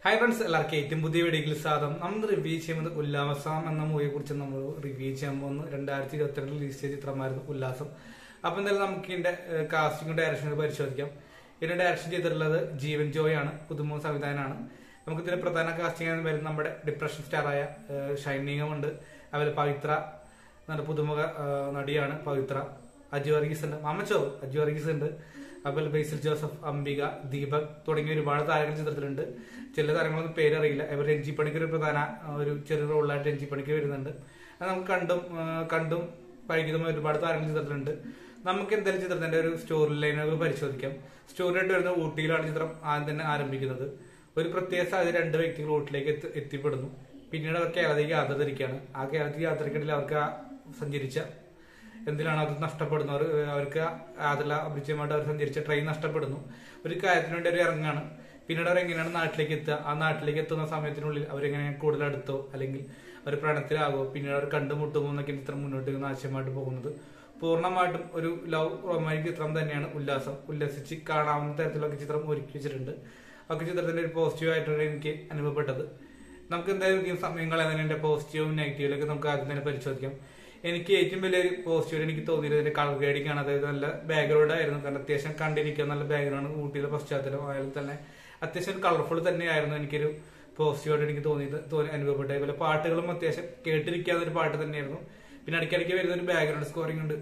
hi friends എല്ലാവർക്കും ഏറ്റവും പുതിയ വീഡിയോയിൽ സ്വാഗതം നമ്മൾ റിവ്യൂ ചെയ്യുന്നത് ഉല്ലാസം എന്ന മൂവിയെ കുറിച്ച് നമ്മൾ റിവ്യൂ ചെയ്യാൻ പോകുന്നു രണ്ടായിരത്തി ഇരുപത്തിരണ്ടിൽ റിലീസ് ചെയ്ത ചിത്രമായിരുന്നു ഉല്ലാസം അപ്പൊ എന്തായാലും നമുക്ക് ഇതിന്റെ കാസ്റ്റിംഗും ഡയറക്ഷനും പരിശോധിക്കാം ഇതിന്റെ ഡയറക്ഷൻ ചെയ്തിട്ടുള്ളത് ജീവൻ ജോയ് ആണ് പുതുമോ സംവിധാനമാണ് നമുക്ക് ഇതിന്റെ പ്രധാന കാസ്റ്റിംഗ് എന്ന് വരുന്നത് നമ്മുടെ ഡിപ്രഷൻ സ്റ്റാറായ ഷൈനിങ്ങം ഉണ്ട് അതുപോലെ പവിത്ര നല്ല പുതുമുഖ ആ, നടിയാണ് പവിത്ര അജു വർഗീസ് ഉണ്ട് മാമച്ചോ അജു വർഗീസ് ഉണ്ട് അതുപോലെ ബേസിൽ ജോസഫ് അംബിക ദീപക് തുടങ്ങിയ ഒരുപാട് താരങ്ങൾ ചിത്രത്തിലുണ്ട് ചില താരങ്ങളൊന്നും പേരറിയില്ല ഇവർ രഞ്ജി പണിക്കർ ഒരു പ്രധാന ആ, ഒരു ചെറിയ റോളിലായിട്ട് രഞ്ജി പണിക്കർ വരുന്നുണ്ട് അത് നമുക്ക് കണ്ടും ആ, കണ്ടും പരിചിതമായ ഒരുപാട് താരങ്ങൾ ചിത്രത്തിലുണ്ട് നമുക്ക് എന്തായാലും ചിത്രത്തിന്റെ ഒരു സ്റ്റോറി ലൈനുകൾ പരിശോധിക്കാം സ്റ്റോറി ആയിട്ട് വരുന്നത് ഊട്ടിയിലാണ് ചിത്രം ആദ്യം തന്നെ ആരംഭിക്കുന്നത് ഒരു പ്രത്യേക സാഹചര്യം രണ്ട് വ്യക്തികൾ ഊട്ടിലേക്ക് എത്തി- എത്തിപ്പെടുന്നു പിന്നീട് അവർ കേരളത്തിലേക്ക് യാത്ര തിരിക്കുകയാണ് ആ കേരളത്തിൽ യാത്രക്കിടയിൽ അവർക്ക് ആ സഞ്ചരിച്ച എന്തിനാണ് അത് നഷ്ടപ്പെടുന്നത് അവർ അവർക്ക് അതിൽ അപരിചയമായിട്ട് അവർ സഞ്ചരിച്ച ട്രെയിൻ നഷ്ടപ്പെടുന്നു ഒരു കാര്യത്തിന് വേണ്ടി അവർ ഇറങ്ങാണ് പിന്നീട് അവർ എങ്ങനെയാണ് നാട്ടിലേക്ക് എത്തുക ആ നാട്ടിലേക്ക് എത്തുന്ന സമയത്തിനുള്ളിൽ അവരെങ്ങനെ കൂടുതൽ അടുത്തോ അല്ലെങ്കിൽ അവർ പ്രണത്തിലാകോ പിന്നീട് അവർ കണ്ടുമുട്ടുമോ എന്നൊക്കെ ചിത്രം മുന്നോട്ട് പോകുന്ന ആശയമായിട്ട് പോകുന്നത് പൂർണ്ണമായിട്ടും ഒരു ലവ് റൊമാൻറ്റിക് ചിത്രം തന്നെയാണ് ഉല്ലാസം ഉല്ലസിച്ച് കാണാവുന്ന തരത്തിലൊക്കെ ചിത്രം ഒരുക്കി വെച്ചിട്ടുണ്ട് ഒക്കെ ചിത്രത്തിന്റെ ഒരു പോസിറ്റീവ് ആയിട്ടാണ് എനിക്ക് അനുഭവപ്പെട്ടത് നമുക്ക് എന്തായാലും ഈ സമയം കളയുന്നതിന്റെ പോസിറ്റീവും നെഗറ്റീവിലൊക്കെ നമുക്ക് ആദ്യം തന്നെ പരിശോധിക്കാം എനിക്ക് ഏറ്റവും വലിയ പോസിറ്റീവ് എനിക്ക് തോന്നിയത് ഇതിന്റെ കളർ ഗ്രേഡിംഗ് ആണ് അതായത് നല്ല ബാക്ക്ഗ്രൗണ്ട് ആയിരുന്നു കാരണം അത്യാവശ്യം കണ്ടിരിക്കാൻ നല്ല ബാക്ക്ഗ്രൗണ്ട് ഊട്ടിയിലെ പശ്ചാത്തലം ആയാലും തന്നെ അത്യാവശ്യം കളർഫുൾ തന്നെയായിരുന്നു എനിക്കൊരു പോസിറ്റീവായിട്ട് എനിക്ക് തോന്നിയത് തോന്നി അനുഭവപ്പെട്ടത് അതുപോലെ പാട്ടുകളും അത്യാവശ്യം കേട്ടിരിക്കാവുന്ന ഒരു പാട്ട് തന്നെയായിരുന്നു പിന്നെ ഇടയ്ക്കിടയ്ക്ക് വരുന്ന ഒരു ബാക്ക്ഗ്രൗണ്ട് സ്കോറിംഗ് ഉണ്ട്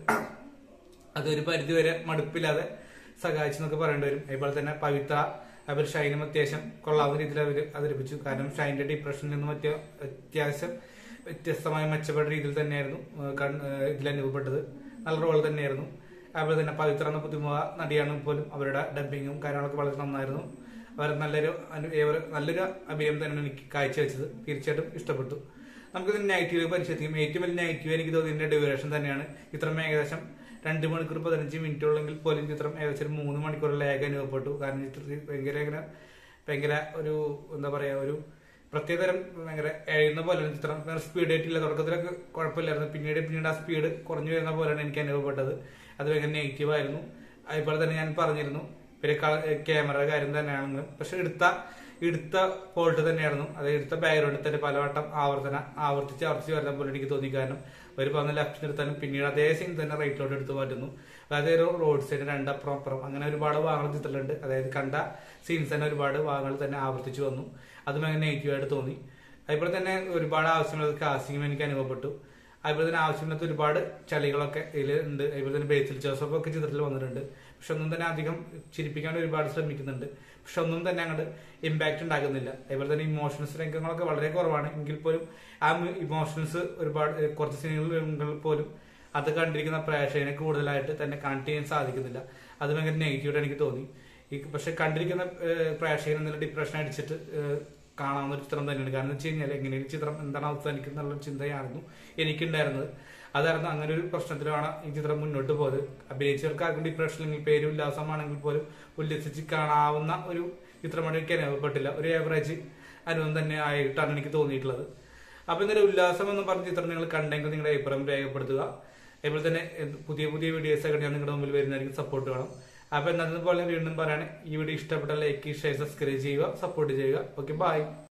അതൊരു പരിധി വരെ മടുപ്പില്ലാതെ സഹായിച്ചു എന്നൊക്കെ പറയേണ്ടി വരും അതുപോലെ തന്നെ പവിത്ര അവർ ഷൈനും അത്യാവശ്യം കൊള്ളാവുന്ന രീതിയിൽ അവർ അവതരിപ്പിച്ചു കാരണം ഷൈനിന്റെ ഡിപ്രഷനിൽ നിന്നും മറ്റേ അത്യാവശ്യം വ്യത്യസ്തമായ മെച്ചപ്പെട്ട രീതിയിൽ തന്നെയായിരുന്നു ആ, കൺ- ആ, ഇതിൽ അനുഭവപ്പെട്ടത് നല്ല റോൾ തന്നെയായിരുന്നു അതുപോലെ തന്നെ പവിത്ര എന്ന പുതുമുഖ നടിയാണ് പോലും അവരുടെ ഡബിങ്ങും കാര്യങ്ങളൊക്കെ വളരെ നന്നായിരുന്നു അവർ നല്ലൊരു അനു- ഏവർ നല്ലൊരു അഭിനയം തന്നെയാണ് എനിക്ക് കാഴ്ചവെച്ചത് തീർച്ചയായിട്ടും ഇഷ്ടപ്പെട്ടു നമുക്ക് നെഗറ്റീവ് പരിശോധിക്കും ഏറ്റവും വലിയ നെഗറ്റീവ് എനിക്ക് തോന്നിയതിന്റെ ഡ്യൂറേഷൻ തന്നെയാണ് ചിത്രം ഏകദേശം രണ്ട് മണിക്കൂർ പതിനഞ്ച് മിനിറ്റ് ഉള്ളെങ്കിൽ പോലും ചിത്രം ഏകദേശം ഒരു മൂന്ന് മണിക്കൂർ ലാഗ് അനുഭവപ്പെട്ടു കാരണം ചിത്രത്തിൽ ഭയങ്കര ഇങ്ങനെ ഭയങ്കര ഒരു എന്താ പറയാ ഒരു പ്രത്യേകതരം ഭയങ്കര എഴുതുന്ന പോലെയാണ് ചിത്രം വേറെ സ്പീഡ് ആയിട്ടില്ല തുടക്കത്തിലൊക്കെ കുഴപ്പമില്ലായിരുന്നു പിന്നീട് പിന്നീട് ആ സ്പീഡ് കുറഞ്ഞു വരുന്ന പോലെയാണ് എനിക്ക് അനുഭവപ്പെട്ടത് അത് ഭയങ്കര നെഗറ്റീവ് ആയിരുന്നു അതുപോലെ തന്നെ ഞാൻ പറഞ്ഞിരുന്നു പിന്നെ ക്യാമറ കാര്യം തന്നെയാണെങ്കിലും പക്ഷെ എടുത്ത എടുത്ത ഫോൾട്ട് തന്നെയായിരുന്നു അത് എടുത്ത ബാക്ക്ഗ്രൗണ്ടിൽ തന്നെ പലവട്ടം ആവർത്തന ആവർത്തിച്ച് ആവർത്തിച്ച് വരുന്ന പോലെ എനിക്ക് തോന്നി കാരണം ഒരു പറഞ്ഞ ലെഫ്റ്റ് നിർത്താനും പിന്നീട് അതേ സീൻ തന്നെ റൈറ്റിലോട്ട് എടുത്ത് മാറ്റുന്നു അതായത് ഒരു റോഡ് സൈഡ് രണ്ടപ്പുറം അപ്പുറം അങ്ങനെ ഒരുപാട് ഭാഗങ്ങൾ ചിത്രത്തിലുണ്ട് അതായത് കണ്ട സീൻസ് തന്നെ ഒരുപാട് ഭാഗങ്ങൾ തന്നെ ആവർത്തിച്ചു വന്നു അതും അങ്ങനെ നെഗറ്റീവായിട്ട് തോന്നി അതുപോലെ തന്നെ ഒരുപാട് ആവശ്യമുള്ളത് കാസ്റ്റിംഗും എനിക്ക് അനുഭവപ്പെട്ടു അതുപോലെ തന്നെ ആവശ്യമില്ലാത്ത ഒരുപാട് ചളികളൊക്കെ ഇതിൽ ഉണ്ട് അതുപോലെ തന്നെ ബേസിൽ ജോസഫ് ഒക്കെ ചിത്രത്തിൽ വന്നിട്ടുണ്ട് പക്ഷെ ഒന്നും തന്നെ അധികം ചിരിപ്പിക്കാൻ ഒരുപാട് ശ്രമിക്കുന്നുണ്ട് പക്ഷെ ഒന്നും തന്നെ അങ്ങോട്ട് ഇമ്പാക്ട് ഉണ്ടാക്കുന്നില്ല അതുപോലെ തന്നെ ഇമോഷൻസ് രംഗങ്ങളൊക്കെ വളരെ കുറവാണ് എങ്കിൽ പോലും ആ ഇമോഷൻസ് ഒരുപാട് ഏഹ്, കുറച്ച് സീനുകളിൽ പോലും അത് കണ്ടിരിക്കുന്ന പ്രേക്ഷകനെ കൂടുതലായിട്ട് തന്നെ കണക്ട് ചെയ്യാൻ സാധിക്കുന്നില്ല അത് ഭയങ്കര നെഗറ്റീവായിട്ട് എനിക്ക് തോന്നി ഈ പക്ഷെ കണ്ടിരിക്കുന്ന ഏഹ്, പ്രേക്ഷകൻ എന്തെങ്കിലും ഡിപ്രഷൻ അടിച്ചിട്ട് ഏഹ്, കാണാവുന്ന ഒരു ചിത്രം തന്നെയാണ് കാരണം എന്ന് വെച്ച് കഴിഞ്ഞാൽ എങ്ങനെ ഈ ചിത്രം എന്താണ് അവസാനിക്കുന്നത് എന്നുള്ള ചിന്തയായിരുന്നു എനിക്കുണ്ടായിരുന്നത് അതായിരുന്നു അങ്ങനെ ഒരു പ്രശ്നത്തിലാണ് ഈ ചിത്രം മുന്നോട്ട് പോയത് അഭിനയിച്ചവർക്ക് ആർക്കും ഡിപ്രഷൻ അല്ലെങ്കിൽ പേര് ഉല്ലാസമാണെങ്കിൽ പോലും ഉല്ലസിച്ച് കാണാവുന്ന ഒരു ചിത്രമാണ് എനിക്ക് അനുഭവപ്പെട്ടില്ല ഒരു ഏവറേജ് അനുഭവം തന്നെ ആയിട്ടാണ് എനിക്ക് തോന്നിയിട്ടുള്ളത് അപ്പൊ എന്തായാലും ഉല്ലാസം എന്ന് പറഞ്ഞ ചിത്രം നിങ്ങൾ കണ്ടെങ്കിൽ നിങ്ങളുടെ അഭിപ്രായം രേഖപ്പെടുത്തുക അതുപോലെ തന്നെ എന്ത് പുതിയ പുതിയ വീഡിയോസ് ഒക്കെ ഞാൻ നിങ്ങളുടെ മുമ്പിൽ വരുന്നതായിരിക്കും സപ്പോർട്ട് വേണം അപ്പൊ എന്നതുപോലെ വീണ്ടും പറയാണ് ഈ വീഡിയോ ഇഷ്ടപ്പെട്ട ലൈക്ക് ഷെയർ സബ്സ്ക്രൈബ് ചെയ്യുക സപ്പോർട്ട് ചെയ്യുക ഓക്കെ ബൈ